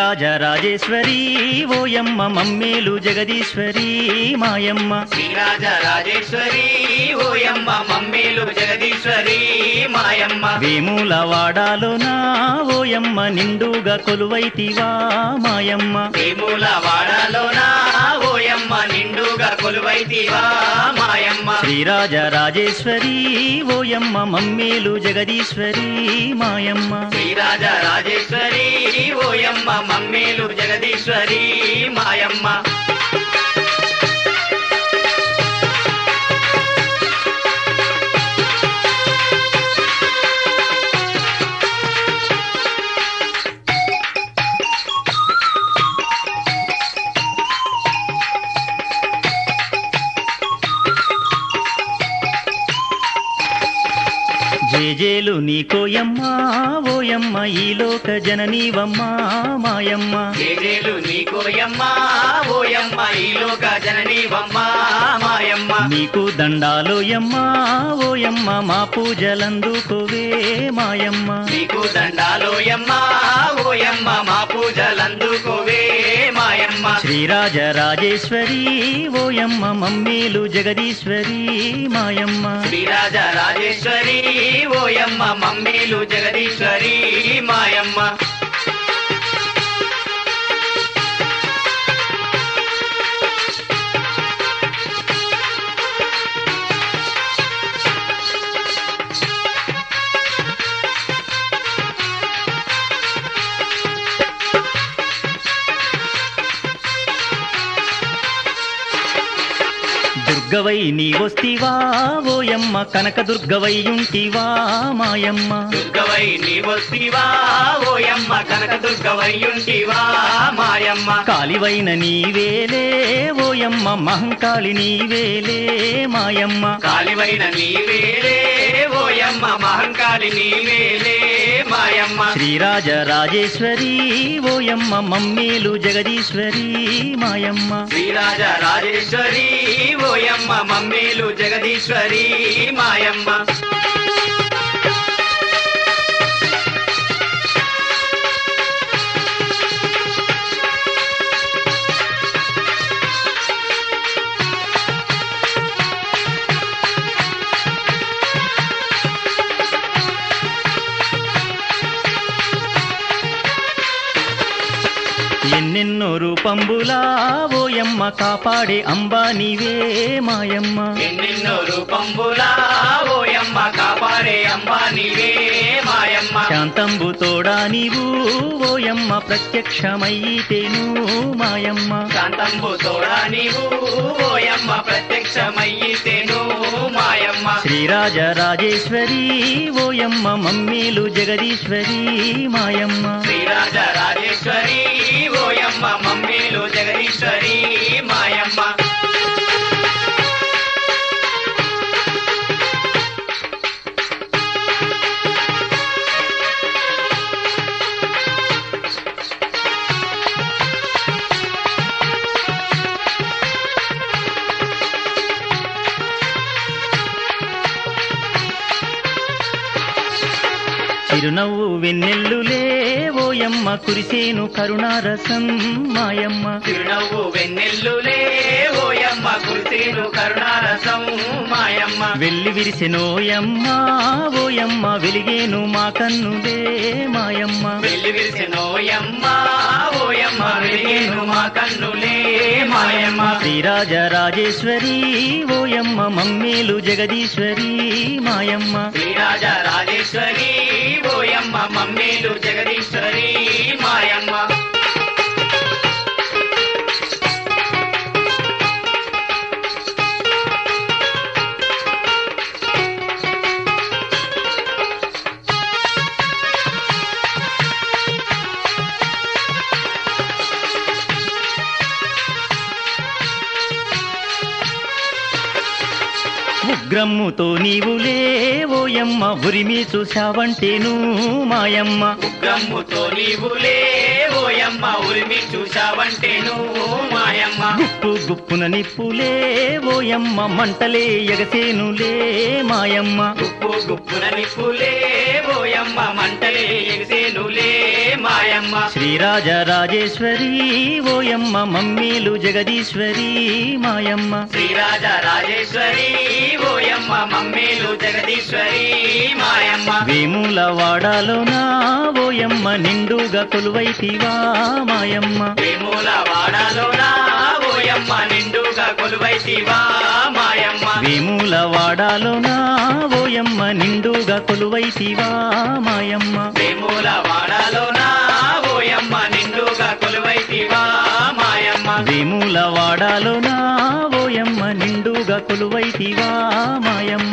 శ్రీరాజరాజేశ్వరి ఓయమ్మ మమ్మేలు జగదీశ్వరి మాయమ్మ శ్రీరాజ రాజేశ్వరి ఓయమ్మ మమ్మేలు జగదీశ్వరి మాయమ్మ వేముల వాడాలోనా ఓయమ్మ నిండుగా కొలువైతివా మాయమ్మ వేముల వాడలోనా ఓయమ్మ నిండుగా కొలువైతివా మాయమ్మ శ్రీరాజరాజేశ్వరి ఓయమ్మ మమ్మేలు జగదీశ్వరి మాయమ్మ శ్రీరాజ రాజేశ్వరి ఓయమ్మ మమ్మేలు జగదీశ్వరి మాయమ్మ జేజేలు నీకోయమ్మ ఓయమ్మ ఈ లోక జననీవమ్మ మాయమ్మ జేజేలు నీకోయమ్మ ఓయమ్మ ఈ లోక జననీవమ్మ మాయమ్మ నీకు దండాలోయమ్మ ఓయమ్మ మా పూజలందుకోవే మాయమ్మ నీకు దండాలోయమ్మ ఓయమ్మ మా పూజలందుకోవే మాయమ్మ శ్రీరాజరాజేశ్వరి ఓయమ్మ మమ్మీలు జగదీశ్వరి మాయమ్మ శ్రీరాజ రాజేశ్వరి ఓయమ్మ మమ్మీలు జగదీశ్వరి మాయమ్మ దుర్గవై నీ వస్తివా ఓయమ్మ కనక దుర్గవై ఉంటివా మాయమ్మ దుర్గవై నీవొస్తివా ఓయమ్మ కనక దుర్గవయ్యుంటివా మాయమ్మ కాలివైన నీవేలే ఓయమ్మ మహంకాళి నీవేలే మాయమ్మ కాలివైన నీవేలే ఓయమ్మ మహంకాళి నీవేలే మాయమ్మ శ్రీరాజరాజేశ్వరి ఓయమ్మ మమ్మీలు జగదీశ్వరి మాయమ్మ శ్రీరాజ రాజేశ్వరి ఓయమ్మ మమ్మీలు జగదీశ్వరి మాయమ్మ ఎన్నెన్నో రూపంబులా ఓయమ్మ కాపాడే అంబా నీవే మాయమ్మ ఎన్నెన్నో రూపంబులా ఓయమ్మ కాపాడే అమ్మ నీవే మాయమ్మ శాంతంబు తోడా నీవు ఓయమ్మ ప్రత్యక్షమయ్యితేను మాయమ్మ శాంతంబు తోడా నీవు ఓయమ్మ ప్రత్యక్షమయ్యితేను మాయమ్మ శ్రీరాజరాజేశ్వరి ఓయమ్మ మమ్మీలు జగదీశ్వరి మాయమ్మ శ్రీరాజ రాజేశ్వరి ఓయమ్మ మమ్మీలు జగదీశ్వరి మాయమ్మ చిరునవ్వు వెన్నెల్లులే ఓయమ్మ కురిసేను కరుణారసం మాయమ్మ చిరునవ్వు వెన్నెల్లులే ఓయమ్మ కుర్తీను కరుణారసం మాయమ్మ వెళ్ళి విరిసెనోయమ్మ ఓయమ్మ వెలిగేను మా కన్నులే మాయమ్మ వెళ్ళి విరిసినోయమ్మ ఓయమ్మ వెలిగేను మా కన్నులే మాయమ్మ శ్రీరాజరాజేశ్వరి ఓయమ్మ మమ్మీలు జగదీశ్వరి మాయమ్మ శ్రీరాజ రాజేశ్వరి ఓయమ్మ మమ్మీలు జగదీశ్వరి మాయమ్మ ఉగ్రమ్ముతో నీవులే ఓయమ్మ ఉరిమి చూశావంటేను మాయమ్మ ఉగ్రమ్ముతో నీవులే ఓయమ్మ ఉరిమి చూశావంటేను మాయమ్మ గుప్పు గుప్పున నిప్పులే ఓయమ్మ మంటలే ఎగసేనులే మాయమ్మ గుప్పు గుప్పున నిప్పులే ఓయమ్మ మంటలే ఎగిసేనులే మాయమ్మ మాయమ్మ శ్రీరాజరాజేశ్వరి ఓయమ్మ మమ్మీలు జగదీశ్వరి మాయమ్మ శ్రీరాజ రాజేశ్వరి ఓయమ్మ మమ్మేలు జగదీశ్వరి మాయమ్మ వేముల వాడాలోన ఓయమ్మ నిండుగా కొలువైతివా మాయమ్మ వేముల వాడలోనా ఓయమ్మ నిండుగా కొలువైతివా మాయమ్మ వేముల వాడాలోన ఓయమ్మ నిండుగా కొలువైతివా మాయమ్మ వేముల వాడలోనా ఓయమ్మ నిండుగా కొలువైతివా మాయమ్మ వేముల వాడాలోన ఓయమ్మ నిండుగా కొలువైతివా మాయమ్మ